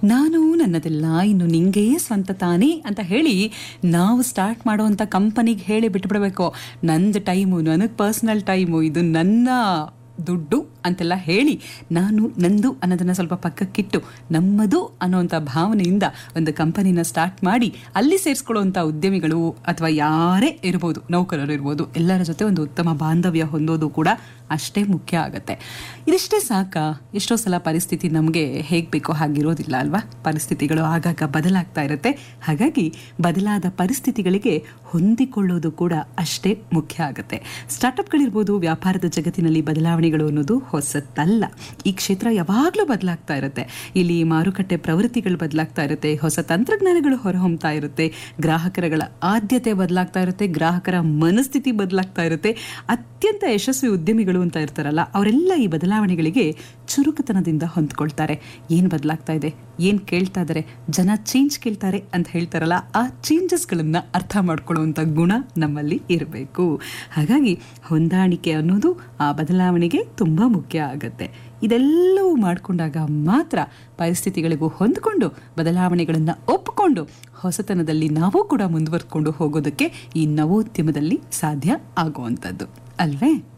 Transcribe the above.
ನಾನು ನನ್ನದೆಲ್ಲ ಇನ್ನು ನಿಂಗೇ ಸ್ವಂತ ತಾನೇ ಅಂತ ಹೇಳಿ ನಾವು ಸ್ಟಾರ್ಟ್ ಮಾಡುವಂಥ ಕಂಪನಿಗೆ ಹೇಳಿ ಬಿಟ್ಬಿಡ್ಬೇಕು ನಂದು ಟೈಮು ನನಗೆ ಪರ್ಸ್ನಲ್ ಟೈಮು ಇದು ನನ್ನ ದುಡ್ಡು ಅಂತೆಲ್ಲ ಹೇಳಿ ನಾನು ನಂದು ಅನ್ನೋದನ್ನು ಸ್ವಲ್ಪ ಪಕ್ಕಕ್ಕಿಟ್ಟು ನಮ್ಮದು ಅನ್ನೋಂಥ ಭಾವನೆಯಿಂದ ಒಂದು ಕಂಪನಿನ ಸ್ಟಾರ್ಟ್ ಮಾಡಿ ಅಲ್ಲಿ ಸೇರಿಸ್ಕೊಳ್ಳುವಂಥ ಉದ್ಯಮಿಗಳು ಅಥವಾ ಯಾರೇ ಇರ್ಬೋದು ನೌಕರರು ಇರ್ಬೋದು ಎಲ್ಲರ ಜೊತೆ ಒಂದು ಉತ್ತಮ ಬಾಂಧವ್ಯ ಹೊಂದೋದು ಕೂಡ ಅಷ್ಟೇ ಮುಖ್ಯ ಆಗುತ್ತೆ ಇದಿಷ್ಟೇ ಸಾಕ ಎಷ್ಟೋ ಸಲ ಪರಿಸ್ಥಿತಿ ನಮಗೆ ಹೇಗೆ ಬೇಕೋ ಹಾಗಿರೋದಿಲ್ಲ ಅಲ್ವಾ ಪರಿಸ್ಥಿತಿಗಳು ಆಗಾಗ ಬದಲಾಗ್ತಾ ಇರುತ್ತೆ ಹಾಗಾಗಿ ಬದಲಾದ ಪರಿಸ್ಥಿತಿಗಳಿಗೆ ಹೊಂದಿಕೊಳ್ಳೋದು ಕೂಡ ಅಷ್ಟೇ ಮುಖ್ಯ ಆಗುತ್ತೆ ಸ್ಟಾರ್ಟಪ್ಗಳಿರ್ಬೋದು ವ್ಯಾಪಾರದ ಜಗತ್ತಿನಲ್ಲಿ ಬದಲಾವಣೆಗಳು ಅನ್ನೋದು ಹೊಸತಲ್ಲ ಈ ಕ್ಷೇತ್ರ ಯಾವಾಗಲೂ ಬದಲಾಗ್ತಾ ಇರುತ್ತೆ ಇಲ್ಲಿ ಮಾರುಕಟ್ಟೆ ಪ್ರವೃತ್ತಿಗಳು ಬದಲಾಗ್ತಾ ಇರುತ್ತೆ ಹೊಸ ತಂತ್ರಜ್ಞಾನಗಳು ಹೊರಹೊಮ್ತಾ ಇರುತ್ತೆ ಗ್ರಾಹಕರುಗಳ ಆದ್ಯತೆ ಬದಲಾಗ್ತಾ ಇರುತ್ತೆ ಗ್ರಾಹಕರ ಮನಸ್ಥಿತಿ ಬದಲಾಗ್ತಾ ಇರುತ್ತೆ ಅತ್ಯಂತ ಯಶಸ್ವಿ ಉದ್ಯಮಿಗಳು ಅಂತ ಇರ್ತಾರಲ್ಲ ಅವರೆಲ್ಲ ಈ ಬದಲಾವಣೆಗಳಿಗೆ ಚುರುಕುತನದಿಂದ ಹೊಂದ್ಕೊಳ್ತಾರೆ ಏನು ಬದಲಾಗ್ತಾ ಇದೆ ಏನು ಕೇಳ್ತಾ ಇದ್ದಾರೆ ಜನ ಚೇಂಜ್ ಕೇಳ್ತಾರೆ ಅಂತ ಹೇಳ್ತಾರಲ್ಲ ಆ ಚೇಂಜಸ್ಗಳನ್ನು ಅರ್ಥ ಮಾಡ್ಕೊಳ್ಳುವಂಥ ಗುಣ ನಮ್ಮಲ್ಲಿ ಇರಬೇಕು ಹಾಗಾಗಿ ಹೊಂದಾಣಿಕೆ ಅನ್ನೋದು ಆ ಬದಲಾವಣೆಗೆ ತುಂಬ ಮುಖ್ಯ ಆಗುತ್ತೆ ಇದೆಲ್ಲವೂ ಮಾಡಿಕೊಂಡಾಗ ಮಾತ್ರ ಪರಿಸ್ಥಿತಿಗಳಿಗೂ ಹೊಂದಿಕೊಂಡು ಬದಲಾವಣೆಗಳನ್ನು ಒಪ್ಪಿಕೊಂಡು ಹೊಸತನದಲ್ಲಿ ನಾವು ಕೂಡ ಮುಂದುವರ್ಕೊಂಡು ಹೋಗೋದಕ್ಕೆ ಈ ನವೋದ್ಯಮದಲ್ಲಿ ಸಾಧ್ಯ ಆಗುವಂಥದ್ದು ಅಲ್ವೇ